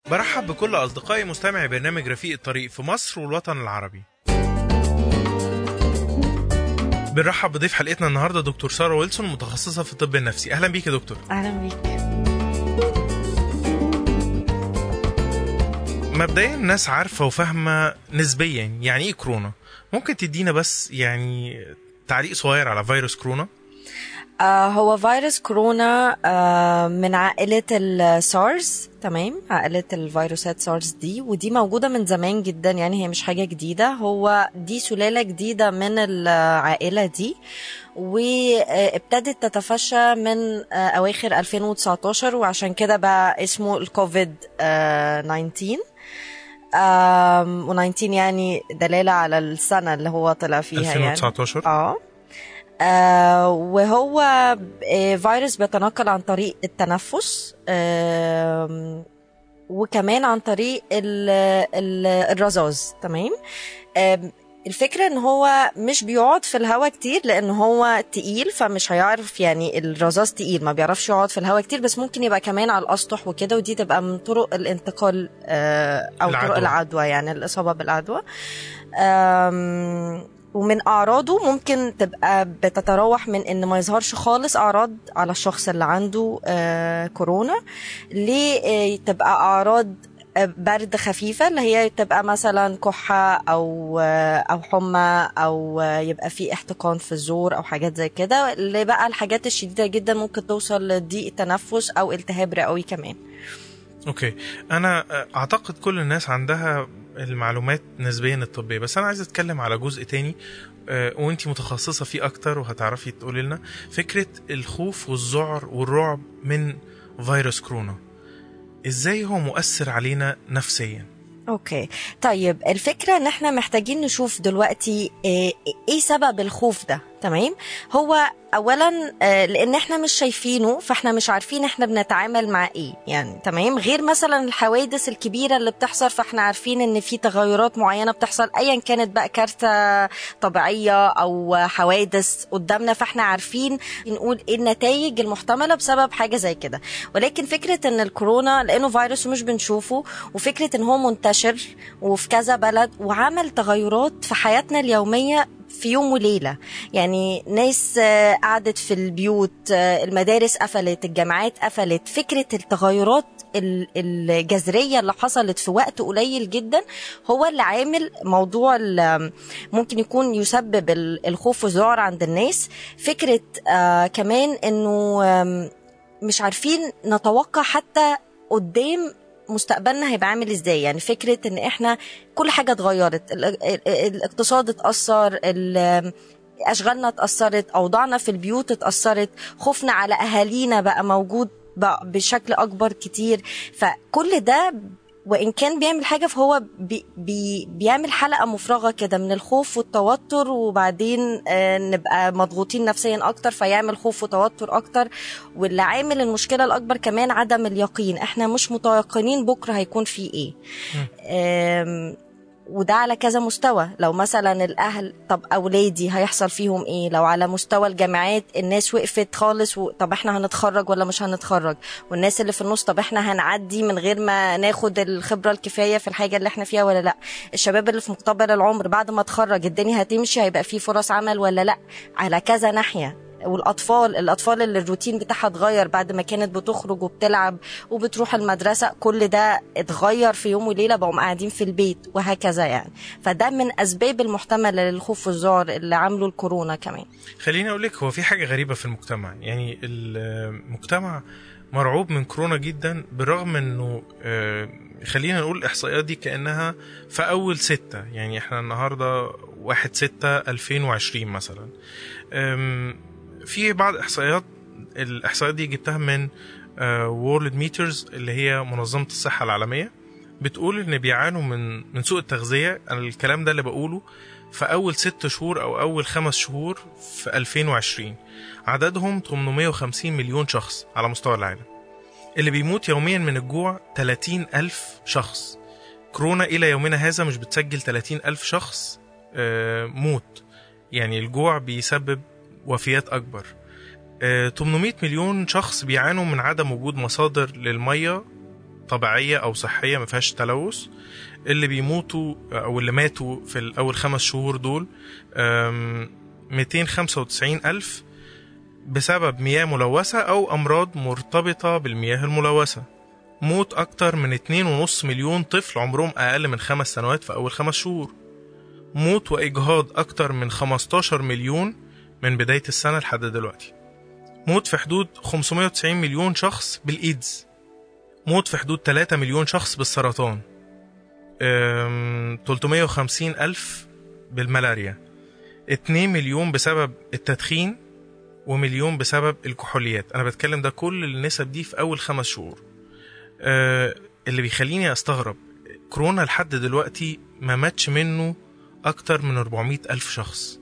برحب بكل أصدقائي مستمعي برنامج رفيق الطريق في مصر والوطن العربي بنرحب بضيف حلقتنا النهارده دكتور ساره ويلسون متخصصه في الطب النفسي اهلا بيك يا دكتور اهلا بيك مبدئيا الناس عارفه وفاهمه نسبيا يعني ايه كورونا ممكن تدينا بس يعني تعليق صغير على فيروس كورونا آه هو فيروس كورونا آه من عائلة السارس تمام عائلة الفيروسات سارس دي ودي موجودة من زمان جدا يعني هي مش حاجة جديدة هو دي سلالة جديدة من العائلة دي وابتدت تتفشى من آه أواخر 2019 وعشان كده بقى اسمه الكوفيد آه 19 و 19 يعني دلالة على السنة اللي هو طلع فيها 2019 يعني اه آه وهو آه فيروس بيتنقل عن طريق التنفس آه وكمان عن طريق ال ال الرذاذ تمام آه الفكرة ان هو مش بيقعد في الهواء كتير لان هو تقيل فمش هيعرف يعني الرذاذ تقيل ما بيعرفش يقعد في الهواء كتير بس ممكن يبقى كمان على الاسطح وكده ودي تبقى من طرق الانتقال آه او العدوى. طرق العدوى يعني الاصابة بالعدوى آم ومن اعراضه ممكن تبقى بتتراوح من ان ما يظهرش خالص اعراض على الشخص اللي عنده آه كورونا لتبقى اعراض برد خفيفه اللي هي تبقى مثلا كحه او او حمى او يبقى في احتقان في الزور او حاجات زي كده اللي بقى الحاجات الشديده جدا ممكن توصل لضيق تنفس او التهاب رئوي كمان اوكي انا اعتقد كل الناس عندها المعلومات نسبيا الطبيه بس انا عايز اتكلم على جزء تاني آه، وانتي متخصصه فيه اكتر وهتعرفي تقولي لنا فكره الخوف والذعر والرعب من فيروس كورونا ازاي هو مؤثر علينا نفسيا اوكي طيب الفكره ان احنا محتاجين نشوف دلوقتي ايه إيه سبب الخوف ده تمام هو اولا آه، لان احنا مش شايفينه فاحنا مش عارفين احنا بنتعامل مع ايه يعني تمام غير مثلا الحوادث الكبيره اللي بتحصل فاحنا عارفين ان في تغيرات معينه بتحصل ايا كانت بقى كارثه طبيعيه او حوادث قدامنا فاحنا عارفين نقول ايه النتائج المحتمله بسبب حاجه زي كده ولكن فكره ان الكورونا لانه فيروس ومش بنشوفه وفكره ان هو منتشر وفي كذا بلد وعمل تغيرات في حياتنا اليوميه في يوم وليلة يعني ناس آه، قعدت في البيوت آه، المدارس قفلت الجامعات قفلت فكرة التغيرات ال- الجذرية اللي حصلت في وقت قليل جدا هو اللي عامل موضوع ال- ممكن يكون يسبب ال- الخوف والذعر عند الناس فكرة آه كمان انه آم، مش عارفين نتوقع حتى قدام مستقبلنا هيبقى عامل ازاي يعني فكره ان احنا كل حاجه اتغيرت ال- ال- الاقتصاد اتاثر ال- اشغالنا اتاثرت اوضاعنا في البيوت اتاثرت خوفنا على اهالينا بقى موجود بقى بشكل اكبر كتير فكل ده وان كان بيعمل حاجه فهو بي بي بيعمل حلقه مفرغه كده من الخوف والتوتر وبعدين آه نبقى مضغوطين نفسيا اكتر فيعمل خوف وتوتر اكتر واللي عامل المشكله الاكبر كمان عدم اليقين احنا مش متيقنين بكره هيكون في ايه آم، وده على كذا مستوى لو مثلا الاهل طب اولادي هيحصل فيهم ايه لو على مستوى الجامعات الناس وقفت خالص و... طب احنا هنتخرج ولا مش هنتخرج والناس اللي في النص طب احنا هنعدي من غير ما ناخد الخبره الكفايه في الحاجه اللي احنا فيها ولا لا الشباب اللي في مقتبل العمر بعد ما اتخرج الدنيا هتمشي هيبقى في فرص عمل ولا لا على كذا ناحيه والاطفال الاطفال اللي الروتين بتاعها اتغير بعد ما كانت بتخرج وبتلعب وبتروح المدرسه كل ده اتغير في يوم وليله بقوا قاعدين في البيت وهكذا يعني فده من اسباب المحتمله للخوف والذعر اللي عامله الكورونا كمان خليني اقول لك هو في حاجه غريبه في المجتمع يعني المجتمع مرعوب من كورونا جدا بالرغم انه آه، خلينا نقول الاحصائيات دي كانها في اول ستة يعني احنا النهارده واحد ستة 2020 مثلا أم، في بعض احصائيات الاحصائيات دي جبتها من وورلد ميترز اللي هي منظمه الصحه العالميه بتقول ان بيعانوا من من سوء التغذيه أنا الكلام ده اللي بقوله في اول ست شهور او اول خمس شهور في 2020 عددهم 850 مليون شخص على مستوى العالم اللي بيموت يوميا من الجوع 30 ألف شخص كورونا إلى يومنا هذا مش بتسجل 30 ألف شخص آه، موت يعني الجوع بيسبب وفيات أكبر آه، 800 مليون شخص بيعانوا من عدم وجود مصادر للمية طبيعيه او صحيه ما فيهاش تلوث اللي بيموتوا او اللي ماتوا في الاول خمس شهور دول أم، 295 الف بسبب مياه ملوثه او امراض مرتبطه بالمياه الملوثه موت اكتر من 2.5 مليون طفل عمرهم اقل من خمس سنوات في اول خمس شهور موت واجهاض اكتر من 15 مليون من بدايه السنه لحد دلوقتي موت في حدود 590 مليون شخص بالايدز موت في حدود 3 مليون شخص بالسرطان أم، 350 ألف بالملاريا 2 مليون بسبب التدخين ومليون بسبب الكحوليات أنا بتكلم ده كل النسب دي في أول خمس شهور أه، اللي بيخليني أستغرب كورونا لحد دلوقتي ما ماتش منه أكتر من 400 ألف شخص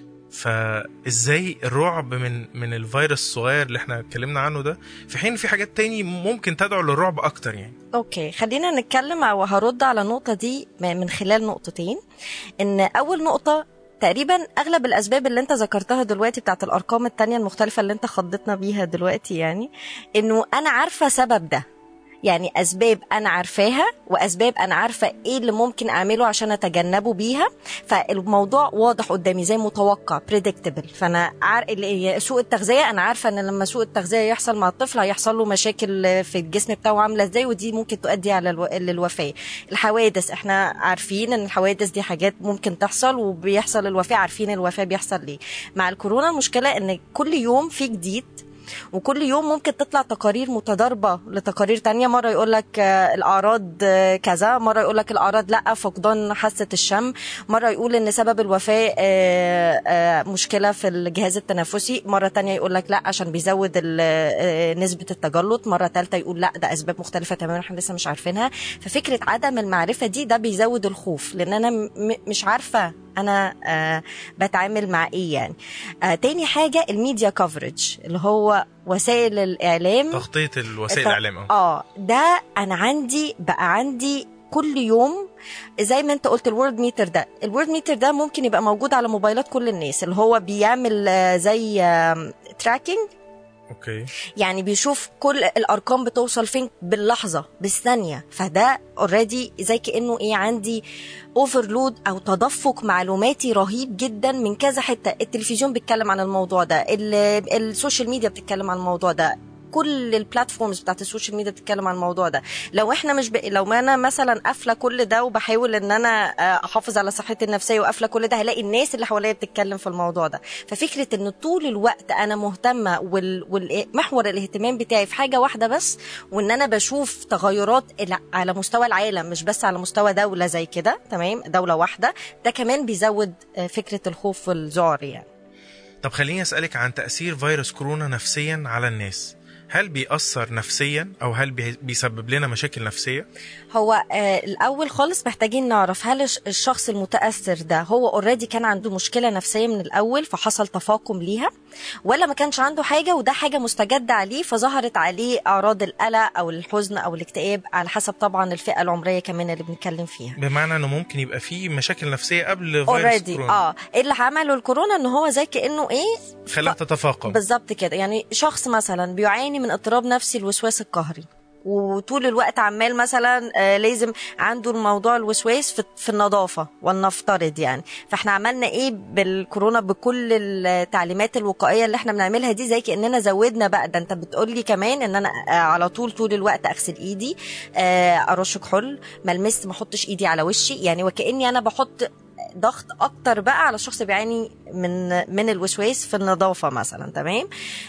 فازاي الرعب من من الفيروس الصغير اللي احنا اتكلمنا عنه ده في حين في حاجات تاني ممكن تدعو للرعب اكتر يعني اوكي خلينا نتكلم او هرد على النقطه دي من خلال نقطتين ان اول نقطه تقريبا اغلب الاسباب اللي انت ذكرتها دلوقتي بتاعت الارقام التانية المختلفه اللي انت خضتنا بيها دلوقتي يعني انه انا عارفه سبب ده يعني اسباب انا عارفاها واسباب انا عارفه ايه اللي ممكن اعمله عشان اتجنبه بيها فالموضوع واضح قدامي زي متوقع بريدكتبل فانا عار... اللي- سوء التغذيه انا عارفه ان لما سوء التغذيه يحصل مع الطفل هيحصل له مشاكل في الجسم بتاعه عامله ازاي ودي ممكن تؤدي على الو... للوفاه الحوادث احنا عارفين ان الحوادث دي حاجات ممكن تحصل وبيحصل الوفاه عارفين الوفاه بيحصل ليه مع الكورونا المشكله ان كل يوم في جديد وكل يوم ممكن تطلع تقارير متضاربة لتقارير تانية مرة يقول لك الأعراض آه، كذا مرة يقول لك الأعراض لأ فقدان حاسة الشم مرة يقول إن سبب الوفاة آه، آه، مشكلة في الجهاز التنفسي مرة تانية يقول لك لأ عشان بيزود ال- آه، نسبة التجلط مرة تالتة يقول لأ ده أسباب مختلفة تماما احنا لسه مش عارفينها ففكرة عدم المعرفة دي ده بيزود الخوف لأن أنا م- مش عارفة أنا آه، بتعامل مع إيه يعني آه، تاني حاجة الميديا كفرج اللي هو وسائل الإعلام تغطيه الوسائل الت- الاعلام اه اه ده انا عندي بقى عندي كل يوم زي ما انت قلت الورد ميتر ده الورد ميتر ده ممكن يبقى موجود على موبايلات كل الناس اللي هو بيعمل آه، زي تراكنج اوكي يعني بيشوف كل الارقام بتوصل فين باللحظه بالثانيه فده اوريدي زي كانه ايه عندي اوفرلود او تدفق معلوماتي رهيب جدا من كذا حته التلفزيون بيتكلم عن الموضوع ده ال- السوشيال ميديا بتتكلم عن الموضوع ده كل البلاتفورمز بتاعت السوشيال ميديا بتتكلم عن الموضوع ده لو احنا مش ب... لو ما انا مثلا قافله كل ده وبحاول ان انا آه، احافظ على صحتي النفسيه وقافله كل ده هلاقي الناس اللي حواليا بتتكلم في الموضوع ده ففكره ان طول الوقت انا مهتمه وال... والمحور الاهتمام بتاعي في حاجه واحده بس وان انا بشوف تغيرات ال- على مستوى العالم مش بس على مستوى دوله زي كده تمام دوله واحده ده كمان بيزود آه، فكره الخوف والذعر يعني طب خليني اسالك عن تاثير فيروس كورونا نفسيا على الناس هل بيأثر نفسيا او هل بي- بيسبب لنا مشاكل نفسيه هو آه الاول خالص محتاجين نعرف هل الش- الشخص المتاثر ده هو اوريدي كان عنده مشكله نفسيه من الاول فحصل تفاقم ليها ولا ما كانش عنده حاجه وده حاجه مستجده عليه فظهرت عليه اعراض القلق او الحزن او الاكتئاب على حسب طبعا الفئه العمريه كمان اللي بنتكلم فيها بمعنى انه ممكن يبقى فيه مشاكل نفسيه قبل فيروس اوريدي كورونا اه إيه اللي عمله الكورونا ان هو زي كانه ايه خلاها تتفاقم بالظبط كده يعني شخص مثلا بيعاني من اضطراب نفسي الوسواس القهري وطول الوقت عمال مثلا آه، لازم عنده الموضوع الوسواس في, في النظافه ولنفترض يعني فاحنا عملنا ايه بالكورونا بكل التعليمات الوقائيه اللي احنا بنعملها دي زي كاننا زودنا بقى ده انت بتقول لي كمان ان انا آه، على طول طول الوقت اغسل ايدي آه، ارش كحول ما المس ما احطش ايدي على وشي يعني وكاني انا بحط ضغط اكتر بقى على الشخص بيعاني من من الوسواس في النظافه مثلا تمام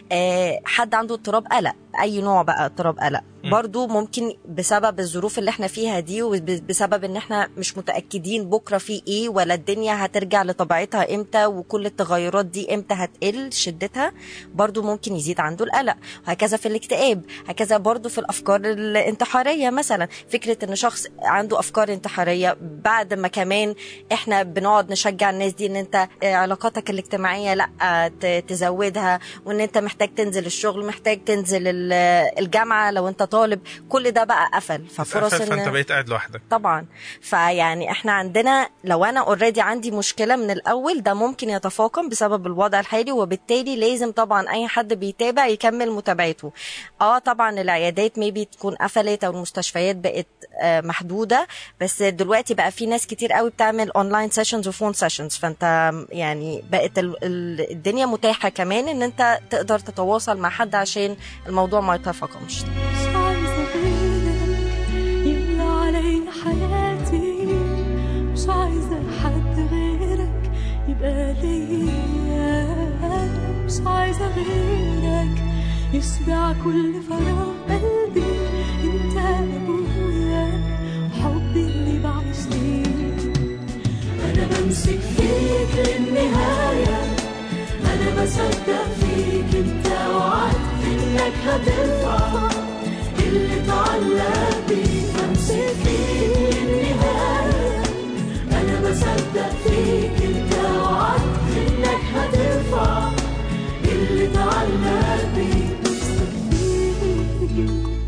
آه حد عنده اضطراب قلق اي نوع بقى اضطراب قلق م. برضو ممكن بسبب الظروف اللي احنا فيها دي وبسبب ان احنا مش متاكدين بكره في ايه ولا الدنيا هترجع لطبيعتها امتى وكل التغيرات دي امتى هتقل شدتها برضو ممكن يزيد عنده القلق وهكذا في الاكتئاب هكذا برضو في الافكار الانتحاريه مثلا فكره ان شخص عنده افكار انتحاريه بعد ما كمان احنا بنقعد نشجع الناس دي ان انت آه، علاقاتك الاجتماعيه لا ت- تزودها وان انت محتاج تنزل الشغل محتاج تنزل ال- ال- الجامعه لو انت طالب كل ده بقى قفل ففرص اتقفل، فانت ان بقيت قاعد لوحدك طبعا فيعني احنا عندنا لو انا اوريدي عندي مشكله من الاول ده ممكن يتفاقم بسبب الوضع الحالي وبالتالي لازم طبعا اي حد بيتابع يكمل متابعته اه طبعا العيادات ميبي تكون قفلت او المستشفيات بقت آه، محدوده بس دلوقتي بقى في ناس كتير قوي بتعمل اونلاين سيشنز وفون سيشنز فانت يعني بقت ال- ال- الدنيا متاحه كمان ان انت تقدر تتواصل مع حد عشان الموضوع ما يتفاقمش مش عايزة غيرك يملى علي حياتي مش عايزة حد غيرك يبقى ليا مش عايزة غيرك يشبع كل فراغ قلبي انت ابويا حبي اللي بعيش ليه انا بمسك فيك للنهايه انا بصدق فيك انت وعدت انك هترفع اللي اتعلق بيك بمسك فيك للنهايه انا بصدق فيك انت وعدت انك هترفع اللي اتعلق بيك بمسك فيك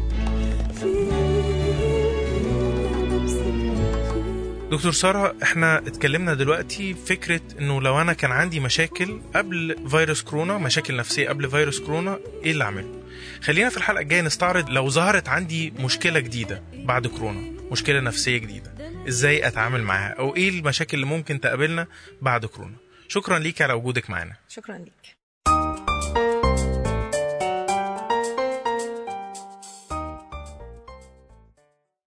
فيك بمسك فيك دكتور سارة احنا اتكلمنا دلوقتي فكرة انه لو انا كان عندي مشاكل قبل فيروس كورونا مشاكل نفسية قبل فيروس كورونا ايه اللي اعمله خلينا في الحلقة الجاية نستعرض لو ظهرت عندي مشكلة جديدة بعد كورونا مشكلة نفسية جديدة ازاي اتعامل معاها او ايه المشاكل اللي ممكن تقابلنا بعد كورونا شكرا ليك على وجودك معنا شكرا ليك